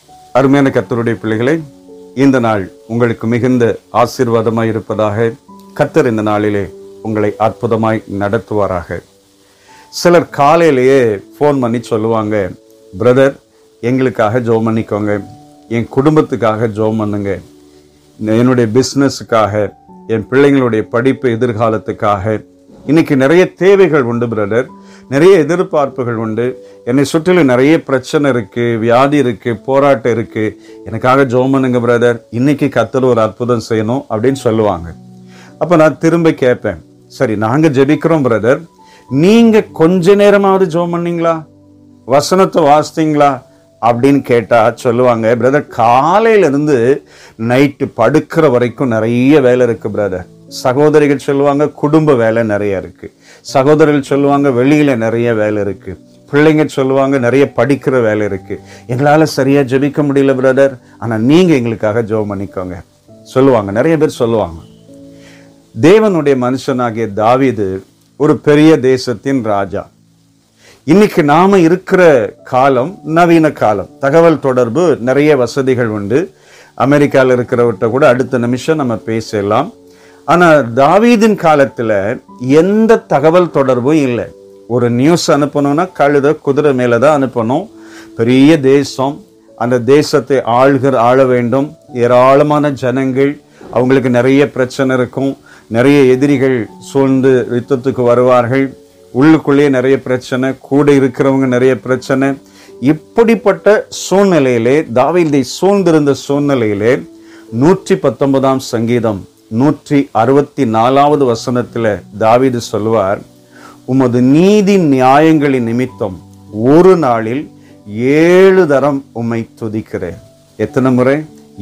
அருமையான கர்த்தருடைய பிள்ளைகளை இந்த நாள் உங்களுக்கு மிகுந்த ஆசீர்வாதமாய் இருப்பதாக கர்த்தர் இந்த நாளிலே உங்களை அற்புதமாய் நடத்துவாராக சிலர் காலையிலேயே ஃபோன் பண்ணி சொல்லுவாங்க பிரதர் எங்களுக்காக ஜோம் பண்ணிக்கோங்க என் குடும்பத்துக்காக ஜோம் பண்ணுங்க என்னுடைய பிஸ்னஸுக்காக என் பிள்ளைங்களுடைய படிப்பு எதிர்காலத்துக்காக இன்னைக்கு நிறைய தேவைகள் உண்டு பிரதர் நிறைய எதிர்பார்ப்புகள் உண்டு என்னை சுற்றிலும் நிறைய பிரச்சனை இருக்கு வியாதி இருக்கு போராட்டம் இருக்கு எனக்காக ஜோம் பண்ணுங்க பிரதர் இன்னைக்கு கத்தர் ஒரு அற்புதம் செய்யணும் அப்படின்னு சொல்லுவாங்க அப்ப நான் திரும்ப கேட்பேன் சரி நாங்க ஜெபிக்கிறோம் பிரதர் நீங்க கொஞ்ச நேரமாவது ஜோம் பண்ணீங்களா வசனத்தை வாசித்தீங்களா அப்படின்னு கேட்டா சொல்லுவாங்க பிரதர் காலையில இருந்து நைட்டு படுக்கிற வரைக்கும் நிறைய வேலை இருக்கு பிரதர் சகோதரிகள் சொல்லுவாங்க குடும்ப வேலை நிறைய இருக்கு சகோதரர்கள் சொல்லுவாங்க வெளியில நிறைய வேலை இருக்கு பிள்ளைங்க சொல்லுவாங்க நிறைய படிக்கிற வேலை இருக்கு எங்களால சரியா ஜெபிக்க முடியல பிரதர் ஆனா நீங்க எங்களுக்காக ஜெபம் பண்ணிக்கோங்க சொல்லுவாங்க நிறைய பேர் சொல்லுவாங்க தேவனுடைய மனுஷனாகிய தாவீது ஒரு பெரிய தேசத்தின் ராஜா இன்னைக்கு நாம இருக்கிற காலம் நவீன காலம் தகவல் தொடர்பு நிறைய வசதிகள் உண்டு அமெரிக்காவில் இருக்கிறவர்கிட்ட கூட அடுத்த நிமிஷம் நம்ம பேசலாம் ஆனா தாவீதின் காலத்துல எந்த தகவல் தொடர்பும் இல்லை ஒரு நியூஸ் அனுப்பணும்னா கழுத குதிரை மேல தான் அனுப்பணும் பெரிய தேசம் அந்த தேசத்தை ஆள்கிற ஆள வேண்டும் ஏராளமான ஜனங்கள் அவங்களுக்கு நிறைய பிரச்சனை இருக்கும் நிறைய எதிரிகள் சூழ்ந்து யுத்தத்துக்கு வருவார்கள் உள்ளுக்குள்ளேயே நிறைய பிரச்சனை கூட இருக்கிறவங்க நிறைய பிரச்சனை இப்படிப்பட்ட சூழ்நிலையிலே தாவீதை சூழ்ந்திருந்த சூழ்நிலையிலே நூற்றி பத்தொன்பதாம் சங்கீதம் நூற்றி அறுபத்தி நாலாவது வசனத்துல தாவீது சொல்லுவார் உமது நீதி நியாயங்களின் நிமித்தம் ஒரு நாளில் ஏழு தரம் உம்மை துதிக்கிறேன் எத்தனை முறை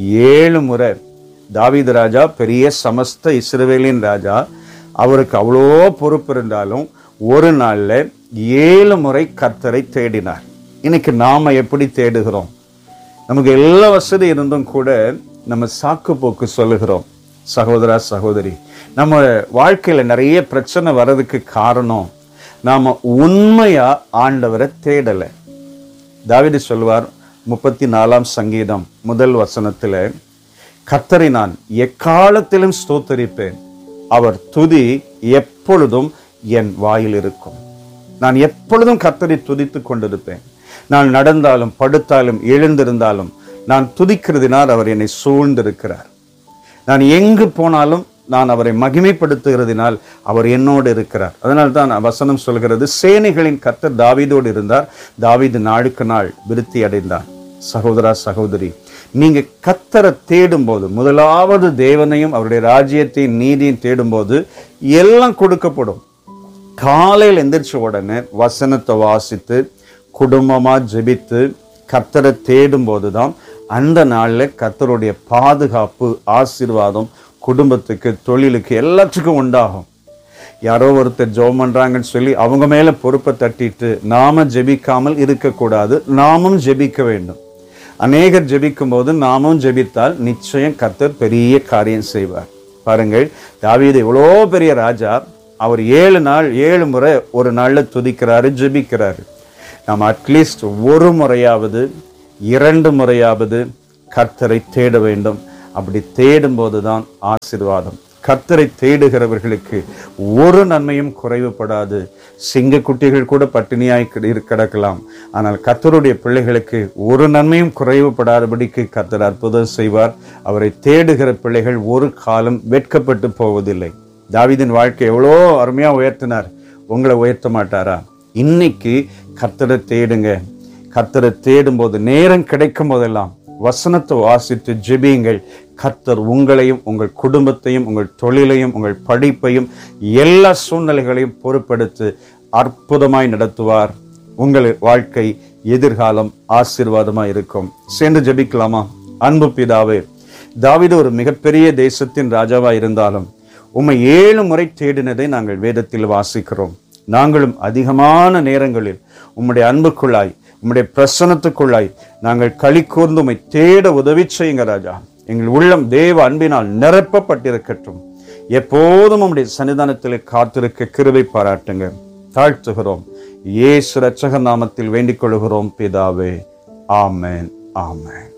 ஏழு முறை தாவீது ராஜா பெரிய சமஸ்த இஸ்ரவேலின் ராஜா அவருக்கு அவ்வளோ பொறுப்பு இருந்தாலும் ஒரு நாள்ல ஏழு முறை கர்த்தரை தேடினார் இன்னைக்கு நாம எப்படி தேடுகிறோம் நமக்கு எல்லா வசதி இருந்தும் கூட நம்ம சாக்கு போக்கு சொல்லுகிறோம் சகோதரா சகோதரி நம்ம வாழ்க்கையில நிறைய பிரச்சனை வர்றதுக்கு காரணம் நாம உண்மையா ஆண்டவரை தேடல தாவீது சொல்வார் முப்பத்தி நாலாம் சங்கீதம் முதல் வசனத்துல கர்த்தரை நான் எக்காலத்திலும் ஸ்தோத்தரிப்பேன் அவர் துதி எப்பொழுதும் என் வாயில் இருக்கும் நான் எப்பொழுதும் கர்த்தரை துதித்துக் கொண்டிருப்பேன் நான் நடந்தாலும் படுத்தாலும் எழுந்திருந்தாலும் நான் துதிக்கிறதினால் அவர் என்னை சூழ்ந்திருக்கிறார் நான் எங்கு போனாலும் நான் அவரை மகிமைப்படுத்துகிறதினால் அவர் என்னோடு இருக்கிறார் அதனால தான் வசனம் சொல்கிறது சேனைகளின் கர்த்தர் தாவீதோடு இருந்தார் தாவீது நாளுக்கு நாள் விருத்தி அடைந்தார் சகோதரா சகோதரி நீங்க கத்தரை தேடும்போது முதலாவது தேவனையும் அவருடைய ராஜ்யத்தையும் நீதியும் தேடும்போது எல்லாம் கொடுக்கப்படும் காலையில் எந்திரிச்ச உடனே வசனத்தை வாசித்து குடும்பமா ஜெபித்து கர்த்தரை தேடும் போதுதான் அந்த நாள்ல கர்த்தருடைய பாதுகாப்பு ஆசீர்வாதம் குடும்பத்துக்கு தொழிலுக்கு எல்லாத்துக்கும் உண்டாகும் யாரோ ஒருத்தர் ஜெபம் பண்றாங்கன்னு சொல்லி அவங்க மேல பொறுப்பை தட்டிட்டு நாம ஜெபிக்காமல் இருக்கக்கூடாது நாமும் ஜெபிக்க வேண்டும் அநேகர் ஜெபிக்கும் போது நாமும் ஜெபித்தால் நிச்சயம் கர்த்தர் பெரிய காரியம் செய்வார் பாருங்கள் தாவீது எவ்வளோ பெரிய ராஜா அவர் ஏழு நாள் ஏழு முறை ஒரு நாள்ல துதிக்கிறாரு ஜெபிக்கிறாரு நாம் அட்லீஸ்ட் ஒரு முறையாவது இரண்டு முறையாவது கர்த்தரை தேட வேண்டும் அப்படி தேடும்போது தான் ஆசீர்வாதம் கர்த்தரை தேடுகிறவர்களுக்கு ஒரு நன்மையும் குறைவுபடாது சிங்கக்குட்டிகள் கூட பட்டினியாய் கிட- கிடக்கலாம் ஆனால் கர்த்தருடைய பிள்ளைகளுக்கு ஒரு நன்மையும் குறைவுபடாதபடிக்கு கர்த்தர் அற்புதம் செய்வார் அவரை தேடுகிற பிள்ளைகள் ஒரு காலம் வெட்கப்பட்டு போவதில்லை தாவீதின் வாழ்க்கை எவ்வளோ அருமையா உயர்த்தினார் உங்களை உயர்த்த மாட்டாரா இன்னைக்கு கர்த்தரை தேடுங்க கர்த்தரை தேடும்போது நேரம் கிடைக்கும் போதெல்லாம் வசனத்தை வாசித்து ஜெபியுங்கள் கர்த்தர் உங்களையும் உங்கள் குடும்பத்தையும் உங்கள் தொழிலையும் உங்கள் படிப்பையும் எல்லா சூழ்நிலைகளையும் பொறுப்பெடுத்து அற்புதமாய் நடத்துவார் உங்கள் வாழ்க்கை எதிர்காலம் ஆசீர்வாதமாய் இருக்கும் சேர்ந்து ஜெபிக்கலாமா அன்பு பிதாவே தாவீது ஒரு மிகப்பெரிய தேசத்தின் ராஜாவா இருந்தாலும் உம்மை ஏழு முறை தேடினதை நாங்கள் வேதத்தில் வாசிக்கிறோம் நாங்களும் அதிகமான நேரங்களில் உம்முடைய அன்புக்குள்ளாய் உம்முடைய பிரசனத்துக்குள்ளாய் நாங்கள் களி கூர்ந்து உம்மை தேட உதவி செய்யுங்க ராஜா எங்கள் உள்ளம் தேவ அன்பினால் நிரப்பப்பட்டிருக்கட்டும் எப்போதும் உம்முடைய சன்னிதானத்தில் காத்திருக்க கிருபை பாராட்டுங்க தாழ்த்துகிறோம் இயேசு ரட்சக நாமத்தில் வேண்டிக் கொள்கிறோம் பிதாவே ஆமென் ஆமென்